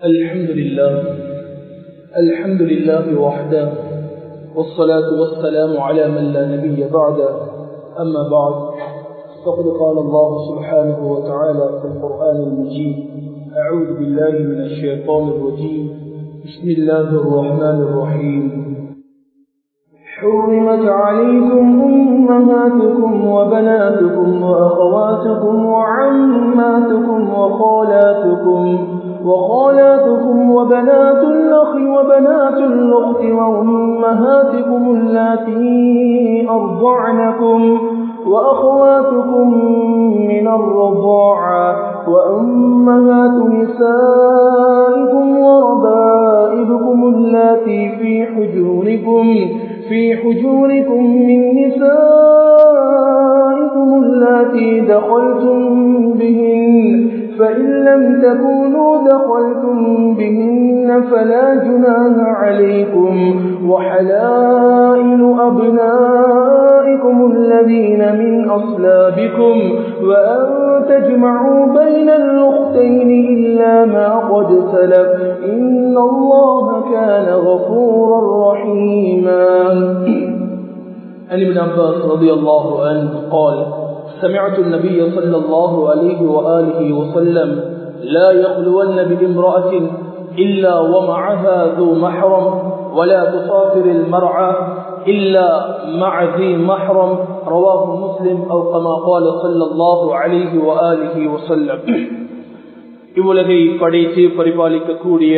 الحمد لله الحمد لله وحده والصلاة والسلام على من لا نبي بعده أما بعد فقد قال الله سبحانه وتعالى في القرآن المجيد أعوذ بالله من الشيطان الرجيم بسم الله الرحمن الرحيم حرمت عليكم أمهاتكم وبناتكم وأخواتكم وعماتكم وخالاتكم وخالاتكم وبنات الأخ وبنات الأخت وأمهاتكم اللاتي أرضعنكم وأخواتكم من الرضاعة وأمهات نسائكم وربائبكم اللاتي في حجوركم في حجوركم من نسائكم اللاتي دخلتم بهن فإن لم تكونوا دخلتم بهن فلا جناح عليكم وحلائل أبنائكم الذين من أصلابكم وأن تجمعوا بين الأختين إلا ما قد سلف إن الله كان غفورا رحيما عن ابن عباس رضي الله عنه قال سمعت النبي صلى الله عليه وآله وسلم لا يخلون بامرأة إلا ومعها ذو محرم ولا تسافر المرعى إلا مع ذي محرم رواه مسلم أو كما قال صلى الله عليه وآله وسلم இவ்வுலகை படைத்து பரிபாலிக்கக்கூடிய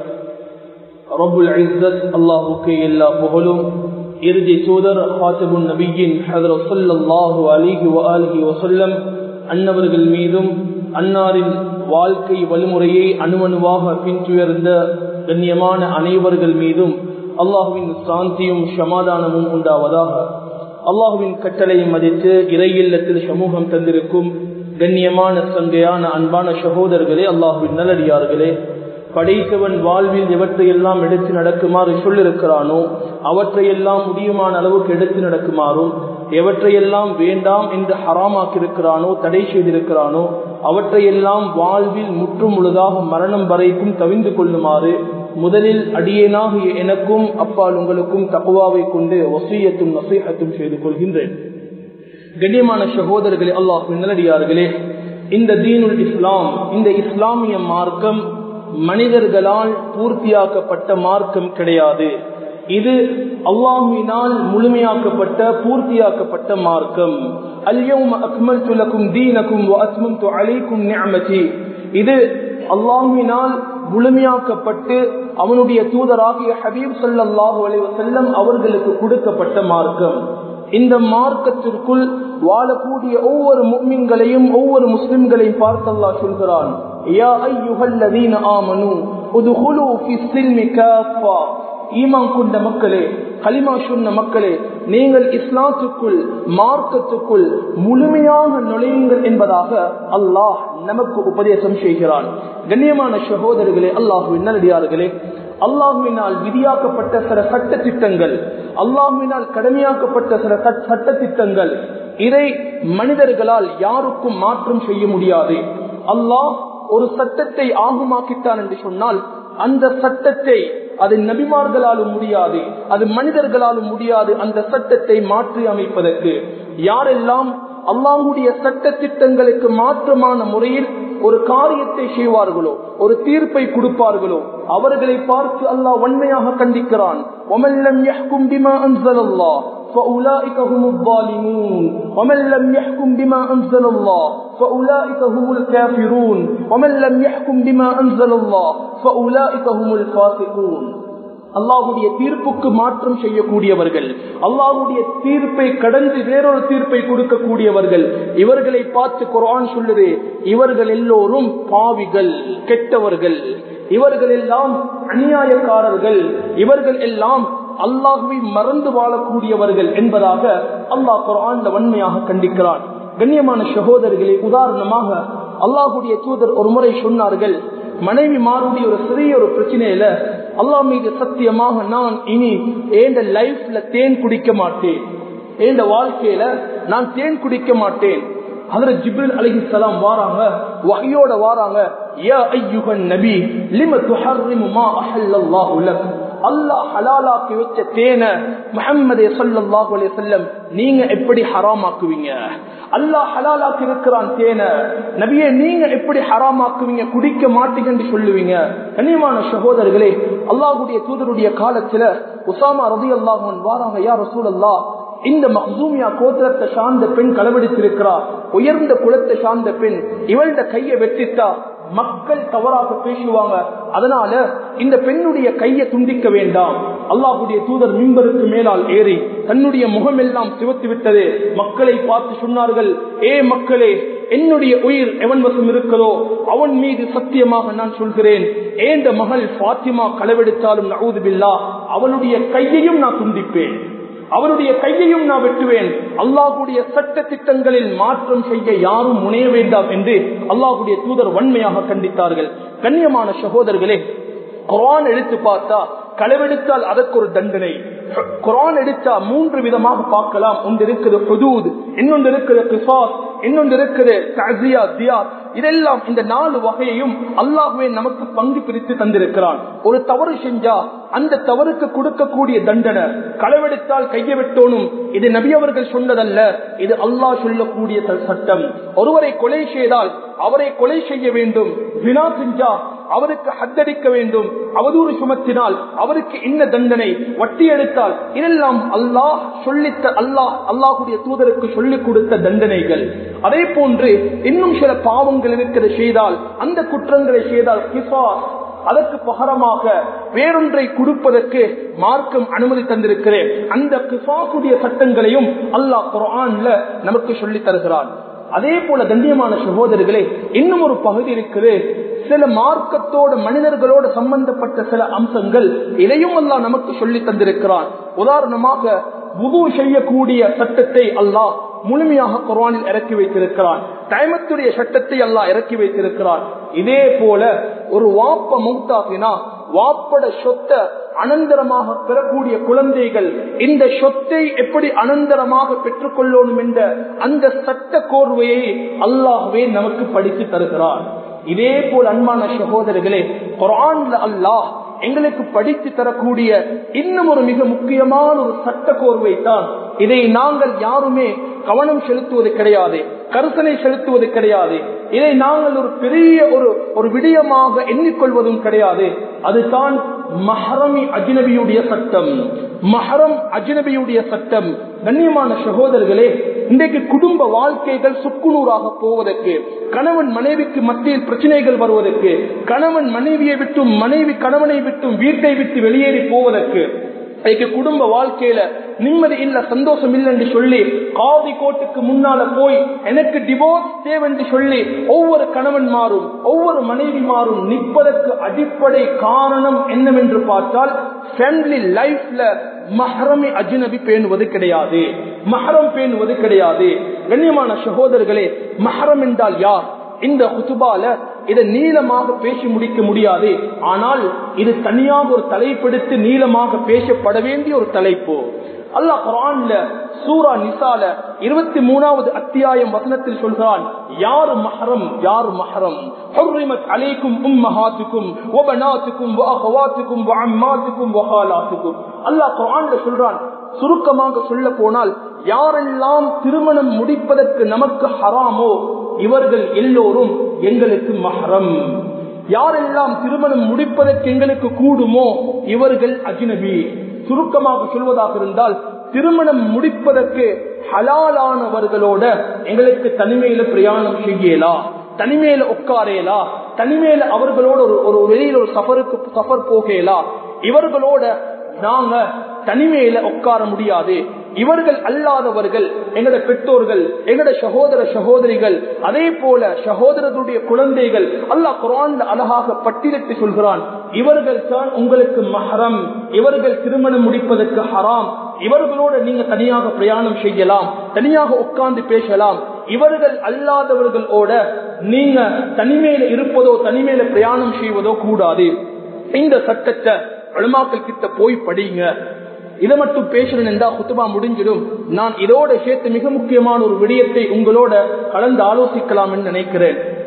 ரபுல் இஸ்ஸத் அல்லாஹுக்கு எல்லா புகழும் இறுதி தூதர் ஹாத்தபுன் நபியின் ஹதரத் ஸல்லல்லாஹு அலைஹி வஆலிஹி வஸல்லம் அன்னவர்கள் மீதும் அன்னாரின் வாழ்க்கை வழிமுறையை அணுவணுவாக பின்துயர்ந்த கண்ணியமான அனைவர்கள் மீதும் அல்லாஹுவின் சாந்தியும் சமாதானமும் உண்டாவதாக அல்லாஹுவின் கட்டளையை மதித்து இறை இல்லத்தில் சமூகம் தந்திருக்கும் கண்ணியமான சங்கையான அன்பான சகோதரர்களே அல்லாஹுவின் நல்லடியார்களே படைத்தவன் வாழ்வில் எவற்றையெல்லாம் எடுத்து நடக்குமாறு சொல்லிருக்கிறானோ அவற்றையெல்லாம் முடியுமான அளவுக்கு எடுத்து நடக்குமாறும் எவற்றையெல்லாம் வேண்டாம் என்று ஹராமாக்கியிருக்கிறானோ தடை செய்திருக்கிறானோ அவற்றையெல்லாம் வாழ்வில் முற்றும் முழுதாக மரணம் வரைக்கும் தவிந்து கொள்ளுமாறு முதலில் அடியேனாக எனக்கும் அப்பால் உங்களுக்கும் தக்குவாவை கொண்டு வசீயத்தும் நசீகத்தும் செய்து கொள்கின்றேன் கண்ணியமான சகோதரர்களே அல்லாஹ் நல்லடியார்களே இந்த தீனுல் இஸ்லாம் இந்த இஸ்லாமிய மார்க்கம் மனிதர்களால் பூர்த்தியாக்கப்பட்ட மார்க்கம் கிடையாது இது அல்லாஹுவினால் முழுமையாக்கப்பட்ட பூர்த்தியாக்கப்பட்ட மார்க்கம் அல்யவும் அக்மல் துலக்கும் தீனக்கும் அஸ்மம் அலைக்கும் நியமதி இது அல்லாஹுவினால் முழுமையாக்கப்பட்டு அவனுடைய தூதராகிய ஹபீப் சல்லாஹூ அலைவசல்லம் அவர்களுக்கு கொடுக்கப்பட்ட மார்க்கம் இந்த மார்க்கத்திற்குள் வாழக்கூடிய ஒவ்வொரு முக்மின்களையும் ஒவ்வொரு முஸ்லிம்களையும் பார்த்தல்லா சொல்கிறான் ஈமான் கொண்ட மக்களே கலிமா சொன்ன மக்களே நீங்கள் இஸ்லாத்துக்குள் மார்க்கத்துக்குள் முழுமையாக நுழையுங்கள் என்பதாக அல்லாஹ் நமக்கு உபதேசம் செய்கிறான் கண்ணியமான சகோதரர்களே அல்லாஹு நல்லடியார்களே அல்லாஹுவினால் விதியாக்கப்பட்ட சில சட்ட திட்டங்கள் அல்லாஹுவினால் கடமையாக்கப்பட்ட சில சட்ட திட்டங்கள் இதை மனிதர்களால் யாருக்கும் மாற்றம் செய்ய முடியாது அல்லாஹ் ஒரு சட்டத்தை ஆகுமாக்கிட்டான் என்று சொன்னால் அந்த சட்டத்தை அது நபிமார்களாலும் முடியாது அது மனிதர்களாலும் முடியாது அந்த சட்டத்தை மாற்றி அமைப்பதற்கு யாரெல்லாம் அல்லாஹுடைய சட்ட திட்டங்களுக்கு மாற்றமான முறையில் ஒரு காரியத்தை செய்வார்களோ ஒரு தீர்ப்பை கொடுப்பார்களோ அவர்களை பார்த்து அல்லாஹ் வன்மையாக கண்டிக்கிறான் فأولئك هم الظالمون ومن لم يحكم بما أنزل الله فأولئك هم الكافرون ومن لم يحكم بما أنزل الله فأولئك هم الفاسقون அல்லாஹுடைய தீர்ப்புக்கு மாற்றம் செய்யக்கூடியவர்கள் அல்லாஹுடைய தீர்ப்பை கடந்து வேறொரு தீர்ப்பை கொடுக்கக்கூடியவர்கள் இவர்களை பார்த்து குரான் சொல்லுது இவர்கள் எல்லோரும் பாவிகள் கெட்டவர்கள் இவர்கள் எல்லாம் அநியாயக்காரர்கள் இவர்கள் எல்லாம் அல்லாஹுவை மறந்து வாழக்கூடியவர்கள் என்பதாக அல்லாஹ் குரான் வன்மையாக கண்டிக்கிறான் கண்ணியமான சகோதரர்களே உதாரணமாக அல்லாஹுடைய தூதர் ஒரு முறை சொன்னார்கள் மனைவி மாறுடைய ஒரு சிறிய ஒரு பிரச்சனையில அல்லாஹ் மீது சத்தியமாக நான் இனி ஏண்ட லைஃப்ல தேன் குடிக்க மாட்டேன் ஏண்ட வாழ்க்கையில நான் தேன் குடிக்க மாட்டேன் அதுல ஜிப்ரில் அலஹி சலாம் வாராங்க வகையோட வாராங்க யா ஐயுகன் நபி லிம துஹர்ரிமு மா அஹல்லல்லாஹு லக் அல்லாஹ் ஹலாலாக்கி வச்ச தேன முஹம்மதே ஸல்லல்லாஹு அலைஹி வஸல்லம் நீங்க எப்படி ஹராமாக்குவீங்க அல்லாஹ் ஹலாலாக்கி இருக்கிறான் தேன நபியே நீங்க எப்படி ஹராமாக்குவீங்க குடிக்க மாட்டீங்கன்னு சொல்லுவீங்க கண்ணியமான சகோதரர்களே அல்லாஹ்வுடைய தூதருடைய காலத்துல உசாமா ரலியல்லாஹு அன்ஹு வாராங்க யா ரசூலல்லாஹ் இந்த மஹ்சூமியா கோத்திரத்தை சார்ந்த பெண் களவெடுத்திருக்கிறார் உயர்ந்த குலத்தை சார்ந்த பெண் இவள்ட கையை வெட்டிட்டா மக்கள் தவறாக பேசுவாங்க அதனால இந்த பெண்ணுடைய கையை துண்டிக்க வேண்டாம் அல்லாஹுடைய தூதர் மிம்பருக்கு மேலால் ஏறி தன்னுடைய முகம் எல்லாம் சிவத்து விட்டது மக்களை பார்த்து சொன்னார்கள் ஏ மக்களே என்னுடைய உயிர் எவன் வசம் இருக்கிறதோ அவன் மீது சத்தியமாக நான் சொல்கிறேன் ஏந்த மகள் பாத்திமா களவெடுத்தாலும் நவுது பில்லா அவனுடைய கையையும் நான் துண்டிப்பேன் அவருடைய கையையும் நான் வெட்டுவேன் அல்லாஹுடைய சட்ட திட்டங்களில் மாற்றம் செய்ய யாரும் முனைய வேண்டாம் என்று அல்லாஹுடைய தூதர் வன்மையாக கண்டித்தார்கள் கண்ணியமான சகோதரர்களே குரான் எடுத்து பார்த்தா களவெடுத்தால் அதற்கு ஒரு தண்டனை குரான் எடுத்தா மூன்று விதமாக பார்க்கலாம் ஒன்று இருக்குது ஹுதூத் இன்னொன்று இருக்குது கிசாஸ் இன்னொன்று இருக்குது தசியா தியா இதெல்லாம் இந்த நாலு வகையையும் அல்லாஹுவே நமக்கு பங்கு பிரித்து தந்திருக்கிறான் ஒரு தவறு செஞ்சா அந்த தவறுக்கு கொடுக்கக்கூடிய தண்டனை களவெடுத்தால் கையை வெட்டோனும் இது நபி அவர்கள் சொன்னதல்ல இது அல்லாஹ் சொல்லக்கூடிய சட்டம் ஒருவரை கொலை செய்தால் அவரை கொலை செய்ய வேண்டும் வினா செஞ்சா அவருக்கு ஹத்தடிக்க வேண்டும் அவதூறு சுமத்தினால் அவருக்கு என்ன தண்டனை வட்டி எடுத்தால் இதெல்லாம் அல்லாஹ் சொல்லித்த அல்லாஹ் அல்லாஹுடைய தூதருக்கு சொல்லிக் கொடுத்த தண்டனைகள் அதே போன்று இன்னும் சில பாவங்கள் இருக்கிற செய்தால் அந்த குற்றங்களை செய்தால் கிசாஸ் அதற்கு பகரமாக வேறொன்றை கொடுப்பதற்கு மார்க்கம் அனுமதி தந்திருக்கிறேன் அந்த கிசாசுடைய சட்டங்களையும் அல்லாஹ் குரான்ல நமக்கு சொல்லி தருகிறான் அதே போல தண்டியமான சகோதரர்களே இன்னும் ஒரு பகுதி இருக்குது சில மார்க்கத்தோட மனிதர்களோட சம்பந்தப்பட்ட சில அம்சங்கள் இதையும் அல்லா நமக்கு சொல்லி தந்திருக்கிறான் உதாரணமாக புது செய்யக்கூடிய சட்டத்தை அல்லாஹ் முழுமையாக குரானில் இறக்கி வைத்திருக்கிறான் டைமத்துடைய சட்டத்தை அல்லாஹ் இறக்கி வைத்திருக்கிறான் இதே போல ஒரு வாப்ப மௌத்தாக்கினா வாப்பட சொத்தை அனந்தரமாக பெறக்கூடிய குழந்தைகள் இந்த சொத்தை எப்படி அனந்தரமாக பெற்றுக் கொள்ளணும் என்ற அந்த சட்ட கோர்வையை அல்லாஹ்வே நமக்கு படித்து தருகிறார் இதே போல் அன்பான சகோதரர்களே குரான்ல அல்லாஹ் எங்களுக்கு படித்து தரக்கூடிய இன்னும் ஒரு மிக முக்கியமான ஒரு சட்ட கோர்வை தான் இதை நாங்கள் யாருமே கவனம் செலுத்துவது கிடையாது கருத்தனை செலுத்துவது கிடையாது இதை நாங்கள் ஒரு பெரிய ஒரு ஒரு விடயமாக எண்ணிக்கொள்வதும் கிடையாது அதுதான் மஹரமி அஜினபியுடைய சட்டம் மஹரம் அஜினபியுடைய சட்டம் கண்ணியமான சகோதரர்களே இன்றைக்கு குடும்ப வாழ்க்கைகள் சுக்குநூறாக போவதற்கு கணவன் மனைவிக்கு மத்தியில் பிரச்சனைகள் வருவதற்கு கணவன் மனைவியை விட்டும் மனைவி கணவனை விட்டும் வீட்டை விட்டு வெளியேறி போவதற்கு இன்னைக்கு குடும்ப வாழ்க்கையில நிம்மதி இல்ல சந்தோஷம் இல்லை என்று சொல்லி காதி கோட்டுக்கு முன்னால போய் எனக்கு டிவோர்ஸ் தேவென்று சொல்லி ஒவ்வொரு கணவன் மாறும் ஒவ்வொரு மனைவி மாறும் நிற்பதற்கு அடிப்படை காரணம் என்னவென்று பார்த்தால் ஃபேமிலி லைஃப்ல மஹரமி அஜினபி பேணுவது கிடையாது மஹரம் பேணுவது கிடையாது கண்ணியமான சகோதரர்களே மஹரம் என்றால் யார் இந்த குத்துபால இதை நீளமாக பேசி முடிக்க முடியாது ஆனால் இது தனியாக ஒரு தலைப்பெடுத்து நீளமாக பேசப்பட வேண்டிய ஒரு தலைப்பு அல்லாஹ் குரான்ல சூரா நிசால இருபத்தி மூணாவது அத்தியாயம் வசனத்தில் சொல்கிறான் யாரு மஹரம் யாரு மஹரம் حرمت عليكم امهاتكم وبناتكم واخواتكم وعماتكم وخالاتكم அல்லாஹ் குர்ஆன்ல சொல்றான் சுருக்கமாக சொல்ல போனால் யாரெல்லாம் திருமணம் முடிப்பதற்கு நமக்கு ஹராமோ இவர்கள் எல்லோரும் எங்களுக்கு மஹரம் யாரெல்லாம் திருமணம் முடிப்பதற்கு எங்களுக்கு கூடுமோ இவர்கள் அஜினபி சுருக்கமாக சொல்வதாக இருந்தால் திருமணம் முடிப்பதற்கு ஹலாலானவர்களோட எங்களுக்கு தனிமையில பிரயாணம் செய்யலா தனிமையில உட்காரேலா தனிமையில அவர்களோட ஒரு ஒரு வெளியில ஒரு சஃபருக்கு சஃபர் போகலா இவர்களோட நாங்க தனிமையில உட்கார முடியாது இவர்கள் அல்லாதவர்கள் எங்கட பெற்றோர்கள் எங்கட சகோதர சகோதரிகள் அதே போல சகோதரர்களுடைய குழந்தைகள் அல்லாஹ் குரான்ல அழகாக பட்டியலிட்டு சொல்கிறான் இவர்கள் தான் உங்களுக்கு மஹரம் இவர்கள் திருமணம் முடிப்பதற்கு ஹராம் இவர்களோட நீங்க தனியாக பிரயாணம் செய்யலாம் தனியாக உட்கார்ந்து பேசலாம் இவர்கள் அல்லாதவர்களோட நீங்க தனிமையில இருப்பதோ தனிமையில பிரயாணம் செய்வதோ கூடாது இந்த சட்டத்தை அழுமாக்கள் கிட்ட போய் படிங்க இதை மட்டும் பேசுறேன் என்றா குத்துபா முடிஞ்சிடும் நான் இதோட சேர்த்து மிக முக்கியமான ஒரு விடயத்தை உங்களோட கலந்து ஆலோசிக்கலாம் என்று நினைக்கிறேன்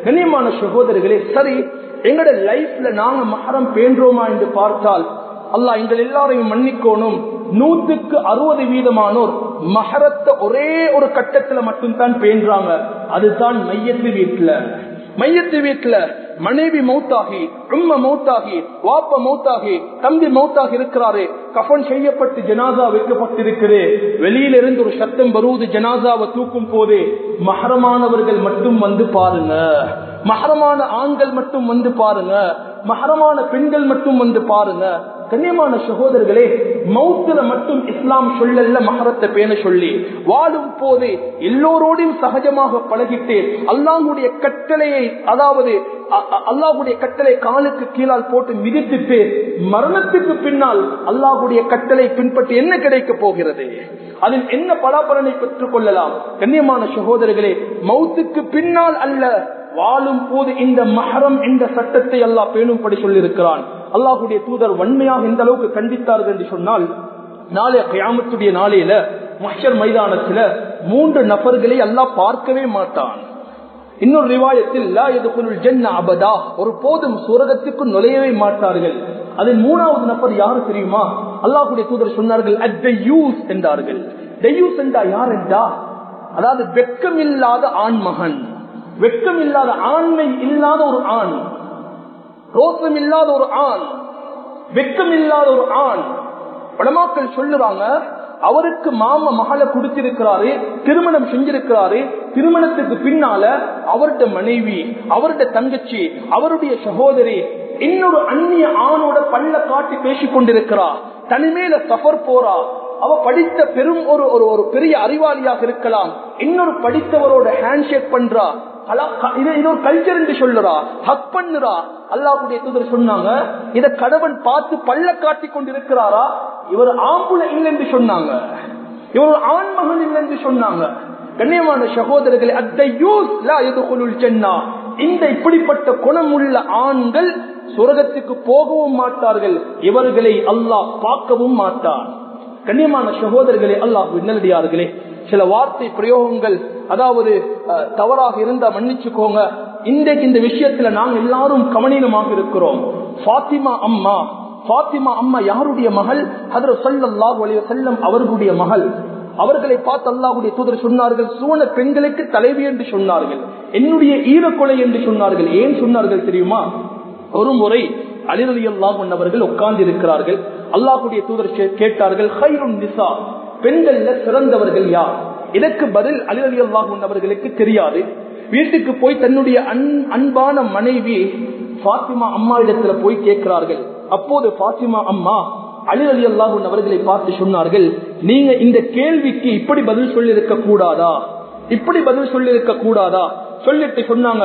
கண்ணியமான சகோதரர்களே சரி எங்கட லைஃப்ல நாங்க மகரம் பேன்றோமா என்று பார்த்தால் அல்லாஹ் எங்கள் எல்லாரையும் மன்னிக்கோணும் நூத்துக்கு அறுபது வீதமானோர் மகரத்தை ஒரே ஒரு கட்டத்துல மட்டும்தான் பேன்றாங்க அதுதான் மையத்து வீட்டுல மையத்து வீட்டுல மனைவி மௌத்தாகி உம்ம மௌத்தாகி வாப்ப மௌத்தாகி தம்பி மௌத்தாகி இருக்கிறாரு கஃன் செய்யப்பட்டு ஜனாசா வைக்கப்பட்டிருக்குது வெளியில இருந்து ஒரு சத்தம் வருவது ஜனாசாவை தூக்கும் போது மகரமானவர்கள் மட்டும் வந்து பாருங்க மகரமான ஆண்கள் மட்டும் வந்து பாருங்க மகரமான பெண்கள் மட்டும் வந்து பாருங்க கண்ணியமான சகோதரர்களே மௌத்துல மட்டும் இஸ்லாம் சொல்லல மகரத்தை பேண சொல்லி வாழும் போது எல்லோரோடையும் சகஜமாக பழகிட்டு அல்லாஹுடைய கட்டளையை அதாவது அல்லாஹுடைய கட்டளை காலுக்கு கீழால் போட்டு மிதித்துட்டு மரணத்துக்கு பின்னால் அல்லாஹுடைய கட்டளை பின்பற்றி என்ன கிடைக்க போகிறது அதில் என்ன பலாபலனை பெற்றுக் கொள்ளலாம் கண்ணியமான சகோதரர்களே மௌத்துக்கு பின்னால் அல்ல வாழும் போது இந்த மஹரம் என்ற சட்டத்தை அல்லாஹ் பேணும்படி சொல்லியிருக்கிறான் அல்லாஹுடைய தூதர் வன்மையாக இந்த அளவுக்கு கண்டித்தார்கள் என்று சொன்னால் நாளைய கயாமத்துடைய நாளையில மஷர் மைதானத்துல மூன்று நபர்களை அல்லாஹ் பார்க்கவே மாட்டான் இன்னொரு ரிவாயத்தில் அபதா ஒரு போதும் சூரகத்துக்கு நுழையவே மாட்டார்கள் அதில் மூணாவது நபர் யாரு தெரியுமா அல்லாஹுடைய தூதர் சொன்னார்கள் என்றார்கள் என்றா யார் என்றா அதாவது வெக்கம் இல்லாத ஆண் மகன் வெக்கம் இல்லாத ஆண்மை இல்லாத ஒரு ஆண் ரோசம் இல்லாத ஒரு ஆண் வெக்கம் இல்லாத ஒரு ஆண் படமாக்கள் சொல்லுறாங்க அவருக்கு மாம மகளை கொடுத்திருக்கிறாரு திருமணம் செஞ்சிருக்கிறாரு திருமணத்துக்கு பின்னால அவருடைய மனைவி அவருடைய தங்கச்சி அவருடைய சகோதரி இன்னொரு அந்நிய ஆணோட பல்ல காட்டி பேசிக் கொண்டிருக்கிறா தனிமேல சஃபர் போறா அவ படித்த பெரும் ஒரு ஒரு ஒரு பெரிய அறிவாளியாக இருக்கலாம் இன்னொரு படித்தவரோட ஹேண்ட்ஷேக் பண்றா இது ஒரு கல்ச்சர் என்று சொல்லுறா ஹக் பண்ணுறா அல்லாஹுடைய தூதர் சொன்னாங்க இத கடவன் பார்த்து பல்ல காட்டி கொண்டிருக்கிறாரா இவர் ஆம்புல இல்லை என்று சொன்னாங்க இவர் ஆண்மகன் இல்லை என்று சொன்னாங்க கண்ணியமான சகோதரர்களை இந்த இப்படிப்பட்ட குணம் உள்ள ஆண்கள் சுரகத்துக்கு போகவும் மாட்டார்கள் இவர்களை அல்லாஹ் பார்க்கவும் மாட்டார் கண்ணியமான சகோதரர்களே அல்லாஹ் நல்லடியார்களே சில வார்த்தை பிரயோகங்கள் அதாவது தவறாக இருந்தா மன்னிச்சுக்கோங்க இன்றைக்கு இந்த விஷயத்துல நாங்க எல்லாரும் கவனீனமாக இருக்கிறோம் பாத்திமா அம்மா பாத்திமா அம்மா யாருடைய மகள் அதர சொல்லல்லாஹ் வலிய செல்லம் அவர்களுடைய மகள் அவர்களை பார்த்து அல்லாஹுடைய தூதர் சொன்னார்கள் சூழ பெண்களுக்கு தலைவி என்று சொன்னார்கள் என்னுடைய ஈரக்கொலை என்று சொன்னார்கள் ஏன் சொன்னார்கள் தெரியுமா ஒரு முறை அலிரலி அல்லாஹ் அவர்கள் உட்கார்ந்து இருக்கிறார்கள் அல்லாஹுடைய தூதர் கேட்டார்கள் ஹைருன் நிசா பெண்கள்ல சிறந்தவர்கள் யார் இதற்கு பதில் அலிரலி அல்லாஹ் அவர்களுக்கு தெரியாது வீட்டுக்கு போய் தன்னுடைய அன்பான மனைவி பாத்திமா அம்மா இடத்துல போய் கேட்கிறார்கள் அப்போது பாத்திமா அம்மா அலி அலி அல்லாஹூன் அவர்களை பார்த்து சொன்னார்கள் நீங்க இந்த கேள்விக்கு இப்படி பதில் சொல்லிருக்க கூடாதா இப்படி பதில் சொல்லிருக்க கூடாதா சொல்லிட்டு சொன்னாங்க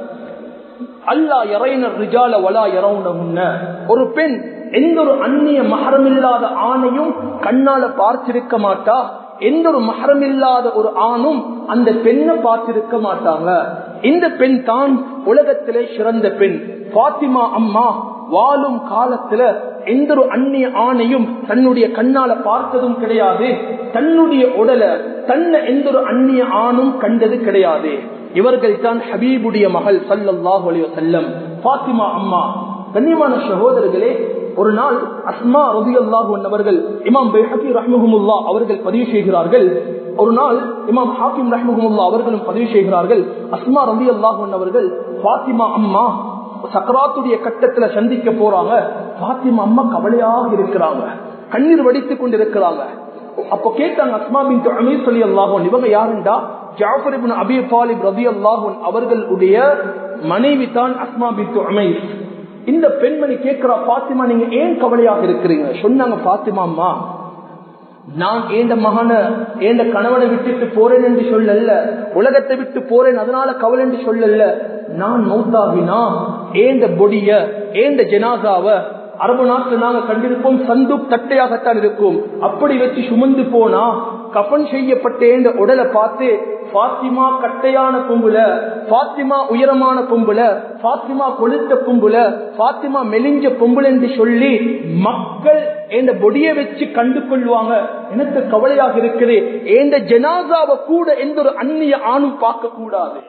அல்லா இறையினர் ரிஜால வலா இறவுன ஒரு பெண் எந்த ஒரு அந்நிய மகரமில்லாத ஆணையும் கண்ணால பார்த்திருக்க மாட்டா எந்த ஒரு மகரமில்லாத ஒரு ஆணும் அந்த பெண்ணை பார்த்திருக்க மாட்டாங்க இந்த பெண் தான் உலகத்திலே சிறந்த பெண் பாத்திமா அம்மா வாழும் காலத்துல எந்த ஒரு அந்நிய ஆணையும் தன்னுடைய கண்ணால பார்த்ததும் கிடையாது தன்னுடைய உடலை தன்னை எந்த ஒரு அந்நிய ஆணும் கண்டது கிடையாது இவர்கள் தான் ஹபீபுடைய மகள் சல்லாஹ் செல்லம் பாத்திமா அம்மா கண்ணியமான சகோதரர்களே ஒரு நாள் அஸ்மா ரபி அல்லாஹ் அவர்கள் இமாம் பெஹி ரஹ்மஹமுல்லா அவர்கள் பதிவு செய்கிறார்கள் ஒரு நாள் இமாம் ஹாக்கிம் ரஹ்மஹமுல்லா அவர்களும் பதிவு செய்கிறார்கள் அஸ்மா ரபி அல்லாஹ் அவர்கள் பாத்திமா அம்மா சக்கராத்துடைய கட்டத்துல சந்திக்க போறாங்க பாத்திமா அம்மா கவலையாக இருக்கிறாங்க கண்ணீர் வடித்துக் கொண்டிருக்கிறாங்க அப்ப கேட்டாங்க அஸ்மா பின் அமீர் சொல்லி அல்லாஹன் இவங்க யாருண்டா ஜாஃபர் இபின் அபி தாலிப் ரபி அல்லாஹன் அவர்களுடைய மனைவி தான் அஸ்மா பின் அமீர் இந்த பெண்மணி கேட்கிறா பாத்திமா நீங்க ஏன் கவலையாக இருக்கிறீங்க சொன்னாங்க பாத்திமா அம்மா நான் ஏண்ட மகன ஏண்ட கணவனை விட்டுட்டு போறேன் என்று சொல்லல உலகத்தை விட்டு போறேன் அதனால கவலை என்று சொல்லல நான் மௌத்தாகினா ஏண்ட பொடிய ஏண்ட ஜனாசாவ அரபு நாட்டில் நாங்க கண்டிருப்போம் சந்து தட்டையாகத்தான் இருக்கும் அப்படி வச்சு சுமந்து போனா கப்பன் செய்யப்பட்ட ஏண்ட உடலை பார்த்து பாத்திமா கட்டையான பொம்புல பாத்திமா உயரமான பொம்புல பாத்திமா கொளுத்த பொம்புல பாத்திமா மெலிஞ்ச பொம்புல என்று சொல்லி மக்கள் எந்த பொடிய வச்சு கண்டு கொள்வாங்க எனக்கு கவலையாக இருக்குது எந்த ஜனாசாவை கூட எந்த ஒரு அந்நிய ஆணும் பார்க்க கூடாது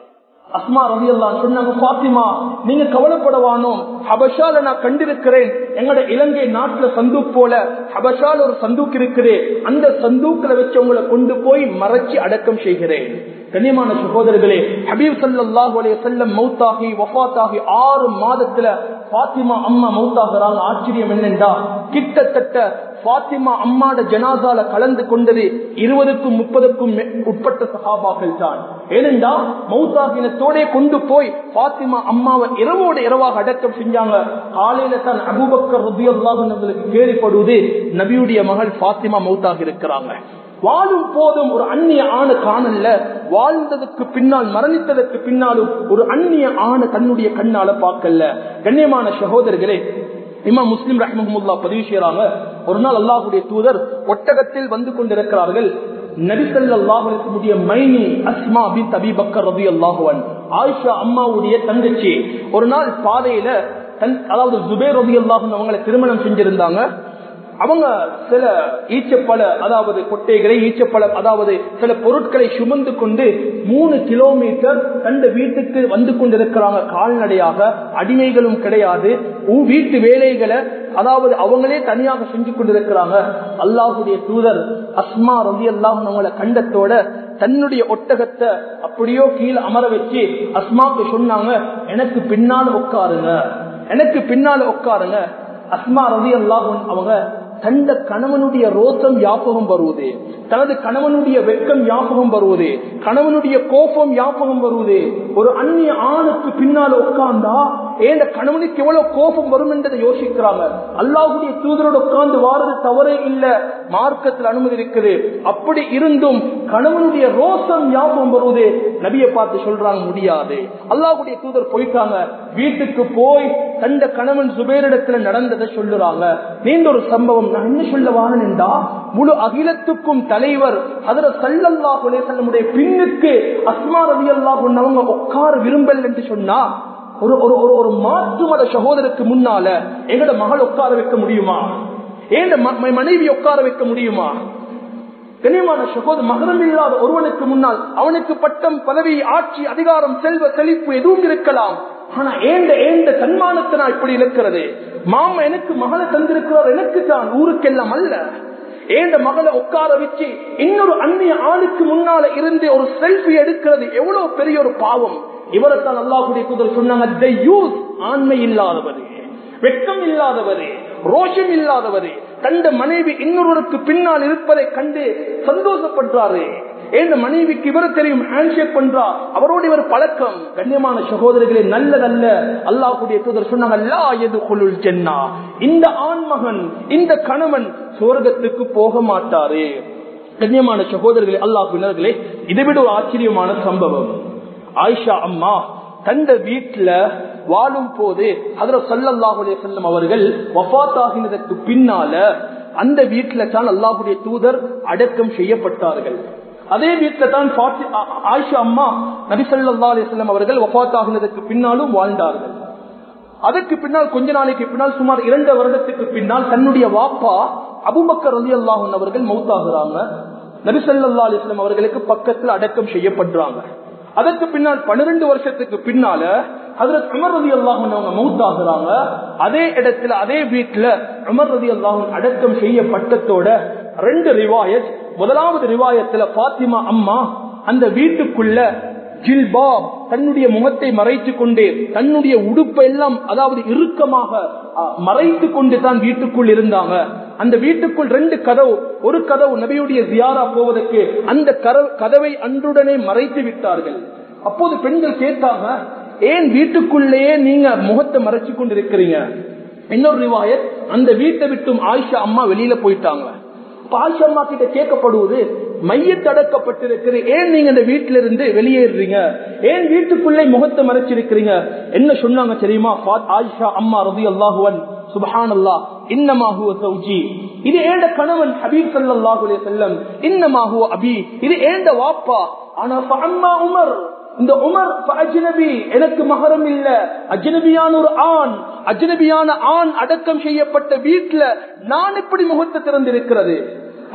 அஸ்மா ரவி எல்லாம் சொன்னாங்க பாத்திமா நீங்க கவலைப்படவானோம் ஹபஷால நான் கண்டிருக்கிறேன் எங்கட இலங்கை நாட்டுல சந்தூக் போல ஹபஷால ஒரு சந்தூக் இருக்குது அந்த சந்தூக்கில் வச்சு உங்களை கொண்டு போய் மறைச்சு அடக்கம் செய்கிறேன் கண்ணியமான சகோதரர்களே ஹபீப் சல்லாஹூ அலைய செல்லம் மௌத்தாகி வஃத்தாகி ஆறு மாதத்துல பாத்திமா அம்மா மௌத்தாகிறாங்க ஆச்சரியம் என்னென்றா கிட்டத்தட்ட பாத்திமா அம்மாட ஜனாசால கலந்து கொண்டது இருபதுக்கும் முப்பதுக்கும் உட்பட்ட சகாபாக்கள் தான் ஏனென்றா மௌத்தாகினத்தோட கொண்டு போய் பாத்திமா அம்மாவை இரவோட இரவாக அடக்கம் செஞ்சாங்க காலையில தான் அபுபக்கர் ருபியல்லாஹுக்கு கேள்விப்படுவது நபியுடைய மகள் பாத்திமா மௌத்தாக இருக்கிறாங்க வாழும் போதும் ஒரு அந்நிய ஆணு காணல வாழ்ந்ததுக்கு பின்னால் மரணித்ததற்கு பின்னாலும் ஒரு அந்நிய ஆணு தன்னுடைய கண்ணால பார்க்கல கண்ணியமான சகோதரர்களே இமா முஸ்லிம் ரஹ்மஹமுல்லா பதிவு செய்யறாங்க ஒரு நாள் அல்லாஹுடைய தூதர் ஒட்டகத்தில் வந்து கொண்டிருக்கிறார்கள் நபிசல்லாஹுடைய மைனி அஸ்மா பின் தபி பக்கர் ரபி அல்லாஹுவன் ஆயிஷா அம்மாவுடைய தங்கச்சி ஒரு நாள் பாதையில தன் அதாவது ஜுபேர் ரபி அல்லாஹும் அவங்களை திருமணம் செஞ்சிருந்தாங்க அவங்க சில ஈச்சப்பழ அதாவது கொட்டைகளை ஈச்சப்பழ அதாவது சில பொருட்களை சுமந்து கொண்டு மூணு கிலோமீட்டர் தந்த வீட்டுக்கு வந்து கொண்டிருக்கிறாங்க கால்நடையாக அடிமைகளும் கிடையாது வீட்டு வேலைகளை அதாவது அவங்களே தனியாக செஞ்சு கொண்டிருக்கிறாங்க அல்லாஹுடைய தூதர் அஸ்மா ரவி அல்லாஹ் அவங்கள கண்டத்தோட தன்னுடைய ஒட்டகத்தை அப்படியோ கீழே அமர வச்சு அஸ்மாக்கு சொன்னாங்க எனக்கு பின்னால உட்காருங்க எனக்கு பின்னால உட்காருங்க அஸ்மா ரவி அல்லாஹன் அவங்க தந்த கணவனுடைய ரோசம் யாபகம் வருவது தனது கணவனுடைய வெட்கம் யாபகம் வருவது கணவனுடைய கோபம் யாபகம் வருவது ஒரு அந்நிய ஆணுக்கு பின்னால உட்கார்ந்தா ஏன் கணவனுக்கு எவ்வளவு கோபம் வரும் என்றதை யோசிக்கிறாங்க அல்லாஹுடைய தூதரோட உட்கார்ந்து வாரது தவறே இல்ல மார்க்கத்தில் அனுமதி இருக்குது அப்படி இருந்தும் கணவனுடைய ரோசம் ஞாபகம் வருவது நபியை பார்த்து சொல்றாங்க முடியாது அல்லாஹுடைய தூதர் போயிட்டாங்க வீட்டுக்கு போய் தந்த கணவன் சுபேரிடத்துல நடந்ததை சொல்லுறாங்க நீண்ட ஒரு நான் என்ன சொல்ல வாரேன்டா முழு அகிலத்துக்கும் தலைவர் அதுல சல்லல்லாஹுலே நம்முடைய பின்னுக்கு அஸ்மா ரவி அல்லாஹ் அவங்க உட்கார விரும்பல் என்று சொன்னா ஒரு ஒரு ஒரு ஒரு மாற்று மத சகோதரருக்கு முன்னால எங்கட மகள் உட்கார வைக்க முடியுமா ஏன் மனைவி உட்கார வைக்க முடியுமா கனியமான சகோதர மகரம் இல்லாத ஒருவனுக்கு முன்னால் அவனுக்கு பட்டம் பதவி ஆட்சி அதிகாரம் செல்வ செழிப்பு எதுவும் இருக்கலாம் ஆனா ஏண்ட ஏண்ட தன்மானத்தை நான் இப்படி இருக்கிறது மாமா எனக்கு மகளை தந்திருக்கிறார் எனக்கு தான் ஊருக்கெல்லாம் அல்ல ஏண்ட மகளை உட்கார வச்சு இன்னொரு அந்நிய ஆளுக்கு முன்னால இருந்து ஒரு செல்ஃபி எடுக்கிறது எவ்வளவு பெரிய ஒரு பாவம் இவரைத்தான் அல்லாஹுடைய குதிரை சொன்னாங்க ஆண்மை இல்லாதவர் வெட்கம் இல்லாதவர் ரோஷம் இல்லாதவர் கண்ட மனைவி இன்னொருவருக்கு பின்னால் இருப்பதை கண்டு சந்தோஷப்படுறாரு ஏன் மனைவிக்கு இவரு தெரியும் ஹேண்ட்ஷேக் பண்றா அவரோட இவர் பழக்கம் கண்ணியமான சகோதரர்களே நல்லதல்ல அல்லாஹுடைய தூதர் சொன்னாங்க அல்லா எது கொள்ளுள் சென்னா இந்த ஆண்மகன் இந்த கணவன் சுவர்க்கத்துக்கு போக மாட்டாரு கண்ணியமான சகோதரர்களே அல்லாஹ் இதை விட ஒரு ஆச்சரியமான சம்பவம் ஆயிஷா அம்மா தந்த வீட்டுல வாழும் போது அதுல சல்லல்லாஹுடைய செல்லும் அவர்கள் வபாத்தாகினதற்கு பின்னால அந்த வீட்டுல தான் அல்லாஹுடைய தூதர் அடக்கம் செய்யப்பட்டார்கள் அதே வீட்டில தான் ஆயிஷா அம்மா நபிசல்லா அலிஸ்லாம் அவர்கள் வபாத்தாகினதற்கு பின்னாலும் வாழ்ந்தார்கள் அதற்கு பின்னால் கொஞ்ச நாளைக்கு பின்னால் சுமார் இரண்டு வருடத்துக்கு பின்னால் தன்னுடைய வாப்பா அபுபக்கர் ரலி அல்லாஹன் அவர்கள் மௌத்தாகிறாங்க நபிசல்லா அலிஸ்லாம் அவர்களுக்கு பக்கத்தில் அடக்கம் செய்யப்படுறாங்க அதற்கு பின்னால் பன்னிரண்டு வருஷத்துக்கு பின்னால அதுல அமர் ரதி அல்லாஹன் அவங்க மௌத்தாகிறாங்க அதே இடத்துல அதே வீட்டுல அமர் ரதி அல்லாஹன் அடக்கம் செய்யப்பட்டதோட ரெண்டு ரிவாயத் முதலாவது ரிவாயத்துல பாத்திமா அம்மா அந்த வீட்டுக்குள்ள ஜில்பா தன்னுடைய முகத்தை மறைத்து கொண்டே தன்னுடைய உடுப்பை எல்லாம் அதாவது இறுக்கமாக மறைத்து கொண்டு தான் வீட்டுக்குள் இருந்தாங்க அந்த வீட்டுக்குள் ரெண்டு கதவு ஒரு கதவு நபியுடைய ஜியாரா போவதற்கு அந்த கதவை அன்றுடனே மறைத்து விட்டார்கள் அப்போது பெண்கள் கேட்டாங்க ஏன் வீட்டுக்குள்ளேயே நீங்க முகத்தை மறைச்சு கொண்டு இருக்கிறீங்க இன்னொரு ரிவாயத் அந்த வீட்டை விட்டும் ஆயிஷா அம்மா வெளியில போயிட்டாங்க ஆயிஷா அம்மா கிட்ட கேட்கப்படுவது மையத்தடக்கப்பட்டிருக்கிறது ஏன் நீங்க இந்த வீட்டில இருந்து வெளியேறீங்க ஏன் வீட்டுக்குள்ளே முகத்தை மறைச்சிருக்கிறீங்க என்ன சொன்னாங்க தெரியுமா ஆயிஷா அம்மா ரவி அல்லாஹுவன் சுபஹான் அல்லா இன்னமாகுவ சௌஜி இது ஏண்ட கணவன் ஹபீப் சல்லாஹுலே செல்லம் இன்னமாகுவ அபி இது ஏண்ட வாப்பா ஆனா அம்மா உமர் இந்த உமர் அஜ்னபி எனக்கு மகரம் இல்ல அஜ்னபியான ஒரு ஆண் அஜ்னபியான ஆண் அடக்கம் செய்யப்பட்ட வீட்டுல நான் எப்படி முகத்தை திறந்திருக்கிறது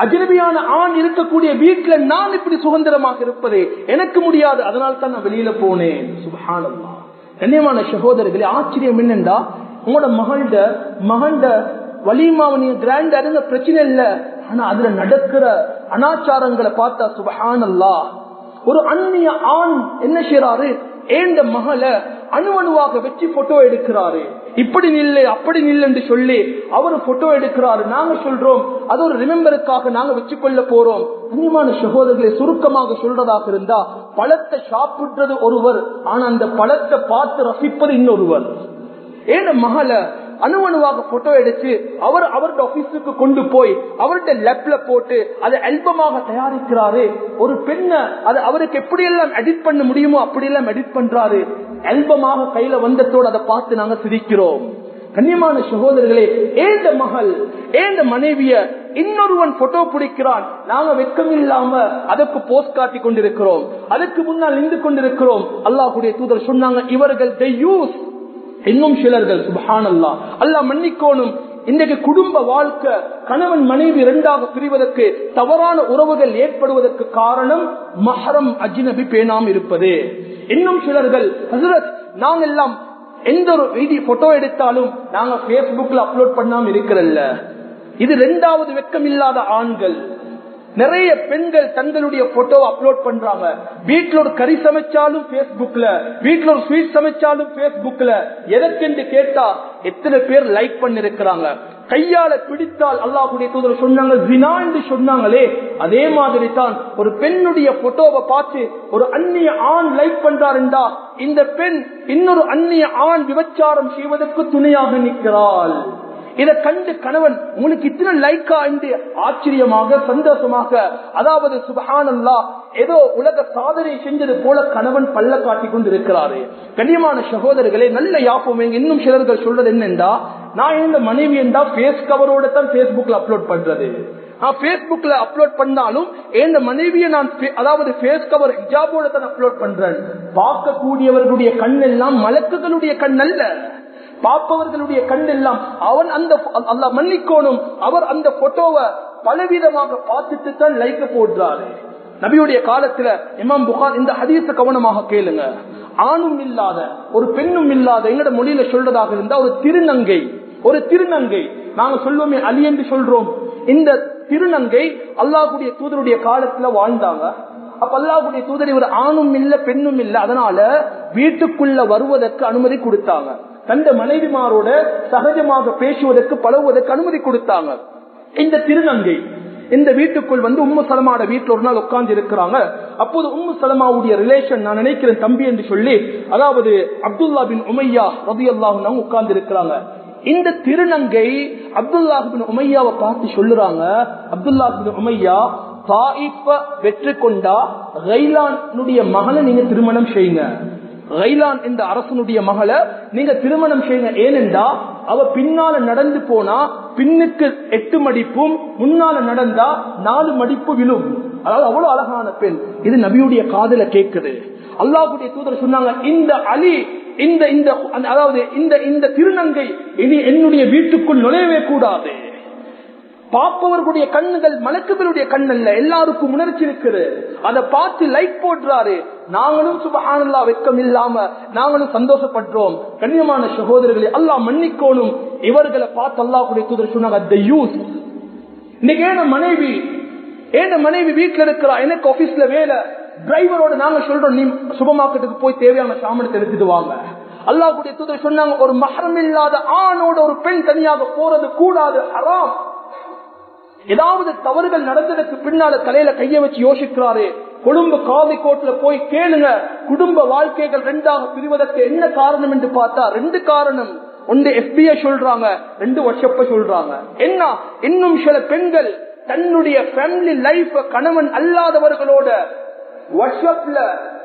அஜனபியான ஆண் இருக்கக்கூடிய வீட்டுல நான் இப்படி சுதந்திரமாக இருப்பது எனக்கு முடியாது அதனால தான் நான் வெளியில போனேன் சுபஹானல்லா கண்ணியமான சகோதரர்களே ஆச்சரியம் என்னண்டா உங்களோட மகள்ட மகண்ட வலிமாவை நீங்க கிராண்ட் அருங்க பிரச்சனை இல்ல ஆனா அதுல நடக்கிற அனாச்சாரங்களை பார்த்தா சுபஹானல்லா ஒரு அந்நிய ஆண் என்ன செய்யறாரு ஏண்ட மகளை அணு அணுவாக வச்சு போட்டோ எடுக்கிறாரு இப்படி நில்லு அப்படி நில்லு என்று சொல்லி அவரு போட்டோ எடுக்கிறாரு நாங்க சொல்றோம் அது ஒரு ரிமெம்பருக்காக நாங்க வச்சு கொள்ள போறோம் கண்ணியமான சகோதரர்களை சுருக்கமாக சொல்றதாக இருந்தா பழத்தை சாப்பிடுறது ஒருவர் ஆனா அந்த பழத்தை பார்த்து ரசிப்பது இன்னொருவர் ஏன மகளை அணுவணுவாக போட்டோ எடுத்து அவர் அவருடைய ஆபீஸுக்கு கொண்டு போய் அவருடைய லேப்ல போட்டு அதை அல்பமாக தயாரிக்கிறாரு ஒரு பெண்ண அது அவருக்கு எப்படி எல்லாம் எடிட் பண்ண முடியுமோ அப்படி எல்லாம் எடிட் பண்றாரு அல்பமாக கையில வந்ததோடு அதை பார்த்து நாங்க சிரிக்கிறோம் கண்ணியமான சகோதரர்களே ஏந்த மகள் ஏந்த மனைவிய இன்னொருவன் போட்டோ பிடிக்கிறான் நாங்க வெக்கம் இல்லாம அதற்கு போஸ்ட் காட்டி கொண்டிருக்கிறோம் அதுக்கு முன்னால் நின்று கொண்டிருக்கிறோம் அல்லாஹுடைய தூதர் சொன்னாங்க இவர்கள் யூஸ் இன்னும் சிலர்கள் சுபஹான் அல்லா அல்லா மன்னிக்கோணும் இன்றைக்கு குடும்ப வாழ்க்கை கணவன் மனைவி இரண்டாக பிரிவதற்கு தவறான உறவுகள் ஏற்படுவதற்கு காரணம் மஹரம் அஜினபி பேணாம் இருப்பது இன்னும் சிலர்கள் ஹசரத் நாங்க எல்லாம் எந்த ஒரு வீடியோ போட்டோ எடுத்தாலும் நாங்க பேஸ்புக்ல அப்லோட் பண்ணாம இருக்கிறல்ல இது இரண்டாவது வெக்கம் இல்லாத ஆண்கள் நிறைய பெண்கள் தங்களுடைய போட்டோ அப்லோட் பண்றாங்க வீட்டுல ஒரு கறி சமைச்சாலும் பேஸ்புக்ல வீட்டுல ஒரு ஸ்வீட் சமைச்சாலும் பேஸ்புக்ல எதற்கென்று கேட்டா எத்தனை பேர் லைக் பண்ணிருக்கிறாங்க கையால பிடித்தால் அல்லாஹுடைய தூதர் சொன்னாங்க ஜினா என்று சொன்னாங்களே அதே மாதிரி தான் ஒரு பெண்ணுடைய போட்டோவை பார்த்து ஒரு அந்நிய ஆண் லைக் பண்றாருண்டா இந்த பெண் இன்னொரு அந்நிய ஆண் விபச்சாரம் செய்வதற்கு துணையாக நிற்கிறாள் இதை கண்டு கணவன் உங்களுக்கு இத்தனை லைக்கா என்று ஆச்சரியமாக சந்தோஷமாக அதாவது சுபஹானல்லா ஏதோ உலக சாதனை செஞ்சது போல கணவன் பல்ல காட்டி கொண்டு இருக்கிறாரு கண்ணியமான சகோதரர்களே நல்ல யாப்பம் இன்னும் சிலர்கள் சொல்றது என்னென்றா நான் இந்த மனைவி என்றா பேஸ் கவரோட தான் பேஸ்புக்ல அப்லோட் பண்றது பேஸ்புக்ல அப்லோட் பண்ணாலும் என் மனைவியை நான் அதாவது பேஸ் கவர் ஹிஜாபோட தான் அப்லோட் பண்றேன் பார்க்கக்கூடியவர்களுடைய கண் எல்லாம் மலக்குகளுடைய கண் அல்ல பார்ப்பவர்களுடைய கண் எல்லாம் அவன் அந்த அல்ல மன்னிக்கோணும் அவர் அந்த போட்டோவை பலவிதமாக பார்த்துட்டு தான் லைக்க போடுறாரு நபியுடைய காலத்துல இமாம் புகார் இந்த ஹதீச கவனமாக கேளுங்க ஆணும் இல்லாத ஒரு பெண்ணும் இல்லாத எங்கட மொழியில சொல்றதாக இருந்தா ஒரு திருநங்கை ஒரு திருநங்கை நாங்க சொல்லுவோமே அலி என்று சொல்றோம் இந்த திருநங்கை அல்லாஹுடைய தூதருடைய காலத்துல வாழ்ந்தாங்க அப்ப அல்லாஹுடைய தூதர் இவர் ஆணும் இல்ல பெண்ணும் இல்ல அதனால வீட்டுக்குள்ள வருவதற்கு அனுமதி கொடுத்தாங்க தந்த மனைவிமாரோட சகஜமாக பேசுவதற்கு பழகுவதற்கு அனுமதி கொடுத்தாங்க இந்த திருநங்கை இந்த வீட்டுக்குள் வந்து உம்மு சலமாட வீட்டுல ஒரு நாள் உட்கார்ந்து இருக்கிறாங்க அப்போது உம்மு சலமாவுடைய ரிலேஷன் நான் நினைக்கிறேன் தம்பி என்று சொல்லி அதாவது அப்துல்லா பின் உமையா ரபி அல்லாஹ் உட்கார்ந்து இருக்கிறாங்க இந்த திருநங்கை அப்துல்லாஹிபின் உமையாவை பார்த்து சொல்லுறாங்க அப்துல்லாஹிபின் உமையா தாயிப்ப வெற்றி கொண்டா கைலானுடைய மகளை நீங்க திருமணம் செய்யுங்க கைலான் என்ற அரசனுடைய மகளை நீங்க திருமணம் செய்யுங்க ஏனென்றா அவ பின்னால நடந்து போனா பின்னுக்கு எட்டு மடிப்பும் முன்னால நடந்தா நாலு மடிப்பு விழும் அதாவது அவ்வளவு அழகான பெண் இது நபியுடைய காதல கேட்குது அல்லாஹுடைய தூதர் சொன்னாங்க இந்த அலி இந்த இந்த அதாவது இந்த இந்த திருநங்கை இனி என்னுடைய வீட்டுக்குள் நுழையவே கூடாது பார்ப்பவர்களுடைய கண்ணுகள் மலக்குகளுடைய கண்ணல்ல எல்லாருக்கும் உணர்ச்சி இருக்குது அதை பார்த்து லைக் போடுறாரு நாங்களும் சுபஹானல்லா வெக்கம் இல்லாம நாங்களும் சந்தோஷப்படுறோம் கண்ணியமான சகோதரர்களை அல்லா மன்னிக்கோணும் இவர்களை பார்த்து அல்லாஹுடைய தூதர் சொன்னாங்க யூஸ் இன்னைக்கு ஏன மனைவி ஏன மனைவி வீட்டுல இருக்கிறா எனக்கு ஆபீஸ்ல வேலை டிரைவரோட நாங்க சொல்றோம் நீ சுபமாக்கத்துக்கு போய் தேவையான சாமனத்தை எடுத்துட்டு வாங்க அல்லாஹுடைய தூதர் சொன்னாங்க ஒரு மகரம் இல்லாத ஆணோட ஒரு பெண் தனியாக போறது கூடாது அறாம் ஏதாவது தவறுகள் நடந்ததுக்கு பின்னால தலையில கைய வச்சு யோசிக்கிறாரு கொழும்பு காதி கோட்ல போய் கேளுங்க குடும்ப வாழ்க்கைகள் ரெண்டாக பிரிவதற்கு என்ன காரணம் என்று பார்த்தா ரெண்டு காரணம் ஒன்று எஃபிஐ சொல்றாங்க ரெண்டு வருஷப்ப சொல்றாங்க என்ன இன்னும் சில பெண்கள் தன்னுடைய ஃபேமிலி லைஃப் கணவன் அல்லாதவர்களோட வாட்ஸ்அப்ல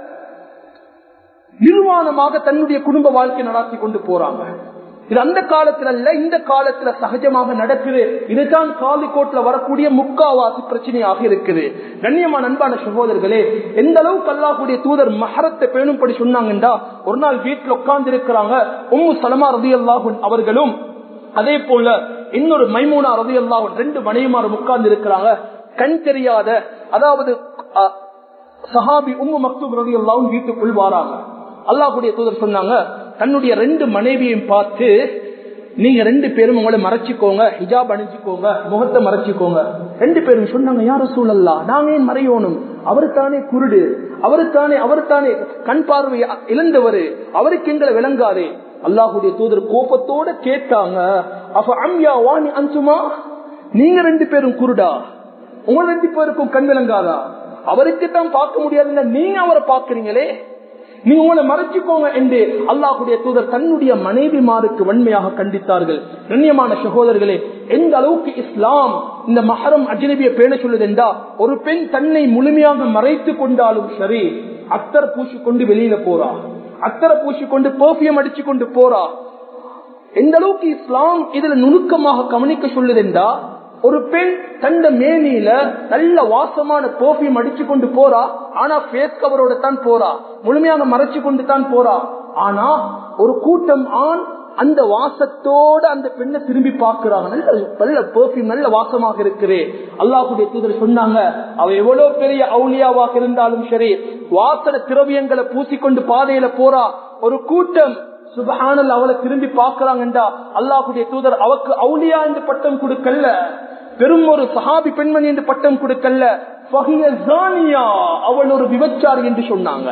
நிர்வாணமாக தன்னுடைய குடும்ப வாழ்க்கை நடத்தி கொண்டு போறாங்க இது அந்த காலத்துல அல்ல இந்த காலத்துல சகஜமாக நடக்குது இதுதான் காலிக்கோட்ல வரக்கூடிய முக்காவாசி பிரச்சனையாக இருக்குது கண்ணியமான அன்பான சகோதரர்களே எந்த அளவுக்கு அல்லாஹுடைய தூதர் மகரத்தை பேணும்படி சொன்னாங்கன்றா ஒரு நாள் வீட்டுல உட்கார்ந்து இருக்கிறாங்க உம்மு சலமா ரதி அல்லாஹுன் அவர்களும் அதே போல இன்னொரு மைமூனா ரதி அல்லாஹுன் ரெண்டு மனைவிமாரும் உட்கார்ந்து இருக்கிறாங்க கண் தெரியாத அதாவது அஹ், சஹாபி உம்மு மக்தூப் ரவி எல்லாம் வீட்டுக்குள் வாராங்க அல்லாஹ்வுடைய தூதர் சொன்னாங்க தன்னுடைய ரெண்டு மனைவியையும் பார்த்து நீங்க ரெண்டு பேரும் உங்களை மறைச்சிக்கோங்க ஹிஜாப் அணிஞ்சுக்கோங்க முகத்தை மறைச்சிக்கோங்க ரெண்டு பேரும் சொன்னாங்க யார சூழல்லா நாங்க ஏன் மறையோனும் அவருத்தானே குருடு அவருத்தானே அவருத்தானே கண் பார்வை இழந்தவரு அவருக்கு எங்களை விளங்காதே அல்லாஹுடைய தூதர் கோபத்தோட கேட்டாங்க அப்ப அம்யா வாணி அஞ்சுமா நீங்க ரெண்டு பேரும் குருடா உங்க ரெண்டு பேருக்கும் கண் விளங்காதா அவருக்கு தான் பார்க்க முடியாதுன்னா நீங்க அவரை பார்க்கறீங்களே நீங்க உங்களை மறைச்சுக்கோங்க என்று அல்லாஹுடைய தூதர் தன்னுடைய மனைவிமாருக்கு வன்மையாக கண்டித்தார்கள் கண்ணியமான சகோதரர்களே எந்த அளவுக்கு இஸ்லாம் இந்த மஹரம் அஜ்னபிய பேண சொல்லுது என்றா ஒரு பெண் தன்னை முழுமையாக மறைத்து கொண்டாலும் சரி அத்தர் பூசி கொண்டு வெளியில போறா அத்தரை பூசி கொண்டு பெர்ஃபியம் அடிச்சு கொண்டு போறா எந்த அளவுக்கு இஸ்லாம் இதுல நுணுக்கமாக கவனிக்க சொல்லுதென்றா ஒரு பெண் தந்த மேனியில நல்ல வாசமான பெர்ஃபியூம் அடிச்சு கொண்டு போறா ஆனா ஃபேஸ் கவரோட தான் போறா முழுமையாக மறைச்சு கொண்டு தான் போறா ஆனா ஒரு கூட்டம் ஆண் அந்த வாசத்தோட அந்த பெண்ணை திரும்பி பார்க்கிறாங்க நல்ல நல்ல பெர்ஃபியூம் நல்ல வாசமாக இருக்கிறே அல்லாஹுடைய தூதர் சொன்னாங்க அவ எவ்வளவு பெரிய அவுளியாவாக இருந்தாலும் சரி வாசன திரவியங்களை பூசிக்கொண்டு பாதையில போறா ஒரு கூட்டம் சுபஹானல் அவளை திரும்பி பார்க்கிறாங்கண்டா அல்லாஹுடைய தூதர் அவக்கு அவுலியா என்று பட்டம் கொடுக்கல பெரும் ஒரு சஹாபி பெண்மணி என்று பட்டம் கொடுக்கல ஃபஹிய ஜானியா, அவள் ஒரு விபச்சாரி என்று சொன்னாங்க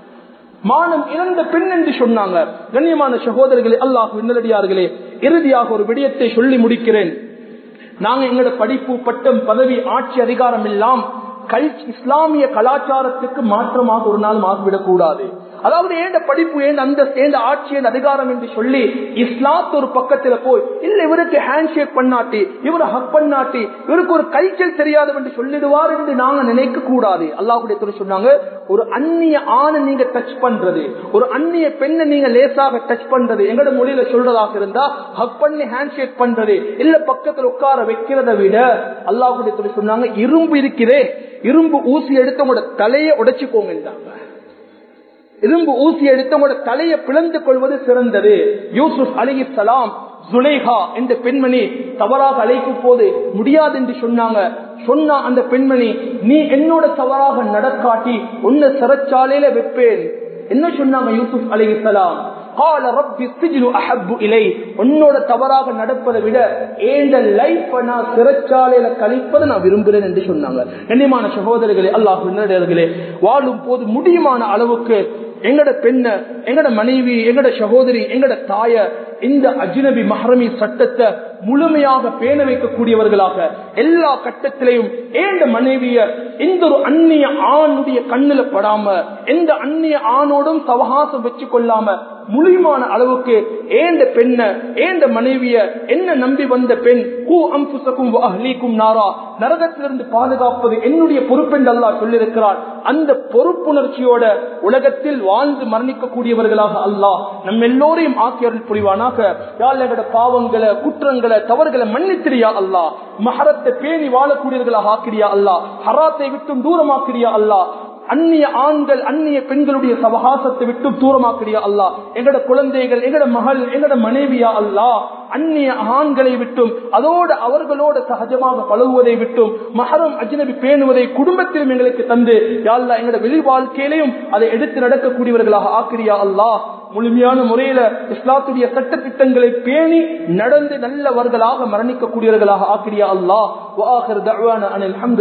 மானம் இழந்த பெண் என்று சொன்னாங்க கண்ணியமான சகோதரர்களே அல்லாஹ் நல்லடியார்களே இறுதியாக ஒரு விடயத்தை சொல்லி முடிக்கிறேன் நாங்க எங்களோட படிப்பு பட்டம் பதவி ஆட்சி அதிகாரம் எல்லாம் கல் இஸ்லாமிய கலாச்சாரத்துக்கு மாற்றமாக ஒரு நாள் ஆகிவிடக் கூடாது அதாவது ஏண்ட படிப்பு ஏண்ட அந்த ஏண்ட ஆட்சி ஏண்ட அதிகாரம் என்று சொல்லி இஸ்லாத் ஒரு பக்கத்துல போய் இல்ல இவருக்கு ஹேண்ட் ஷேக் பண்ணாட்டி இவரு ஹக் பண்ணாட்டி இவருக்கு ஒரு கல்ச்சர் தெரியாது என்று சொல்லிடுவார் என்று நாங்க நினைக்க கூடாது அல்லாஹுடைய துறை சொன்னாங்க ஒரு அந்நிய ஆணை நீங்க டச் பண்றது ஒரு அந்நிய பெண்ணை நீங்க லேசாக டச் பண்றது எங்கட மொழியில சொல்றதாக இருந்தா ஹக் பண்ணி ஹேண்ட் ஷேக் பண்றது இல்ல பக்கத்துல உட்கார வைக்கிறத விட அல்லாஹுடைய துறை சொன்னாங்க இரும்பு இருக்கிறே இரும்பு ஊசி எடுத்து உங்களோட தலையை உடைச்சுக்கோங்க இரும்பு ஊசி எடுத்து உங்களோட தலையை பிளந்து கொள்வது சிறந்தது யூசுப் அலி சலாம் ஜுலேஹா என்ற பெண்மணி தவறாக அழைக்கும் போது முடியாது என்று சொன்னாங்க சொன்னா அந்த பெண்மணி நீ என்னோட தவறாக நடக்காட்டி உன்னை சிறைச்சாலையில வைப்பேன் என்ன சொன்னாங்க யூசுப் அலி சலாம் قال رب السجن احب الي உன்னோட தவறாக நடப்பதை விட ஏண்ட லைஃப் நான் சிறைச்சாலையில கழிப்பதை நான் விரும்புகிறேன் என்று சொன்னாங்க கண்ணியமான சகோதரர்களே அல்லாஹ் நல்லடியார்களே வாழும் போது முடியுமான அளவுக்கு எங்கட பெண்ண எங்கட மனைவி எங்கட சகோதரி எங்கட தாய இந்த அஜ்னபி மஹரமி சட்டத்தை முழுமையாக பேண வைக்கக்கூடியவர்களாக எல்லா கட்டத்திலையும் ஏண்ட மனைவிய இந்த ஒரு அந்நிய ஆணுடைய கண்ணுல படாம எந்த அந்நிய ஆணோடும் சவகாசம் வச்சு கொள்ளாம முழுமான அளவுக்கு ஏந்த பெண்ண ஏந்த மனைவிய என்ன நம்பி வந்த பெண் கூ அம்புசக்கும் அஹ்லீக்கும் நாரா நரகத்திலிருந்து பாதுகாப்பது என்னுடைய பொறுப்பென்று அல்லாஹ் சொல்லியிருக்கிறார் அந்த பொறுப்புணர்ச்சியோட உலகத்தில் வாழ்ந்து மரணிக்கக்கூடியவர்களாக அல்லாஹ் நம்ம எல்லோரையும் ஆக்கியர்கள் புரிவானாக யாழ் எங்கட பாவங்களை குற்றங்களை தவறுகளை மன்னித்திரியா அல்லாஹ் மஹரத்தை பேணி வாழக்கூடியவர்களாக ஆக்கிரியா அல்லாஹ் ஹராத்தை விட்டும் தூரமாக்கிறியா அல்லாஹ் அந்நிய ஆண்கள் அந்நிய பெண்களுடைய சவகாசத்தை விட்டு தூரமாக்கிறியா அல்லா எங்கட குழந்தைகள் எங்கட மகள் எங்கட மனைவியா அல்லா அந்நிய ஆண்களை விட்டும் அதோடு அவர்களோடு சகஜமாக பழகுவதை விட்டும் மகரம் அஜ்னபி பேணுவதை குடும்பத்திலும் எங்களுக்கு தந்து யாழ்லா எங்கட வெளி வாழ்க்கையிலையும் அதை எடுத்து நடக்கக்கூடியவர்களாக ஆக்கிரியா அல்லா முழுமையான முறையில இஸ்லாத்துடைய சட்ட திட்டங்களை பேணி நடந்து நல்லவர்களாக மரணிக்கக்கூடியவர்களாக ஆக்கிரியா அல்லா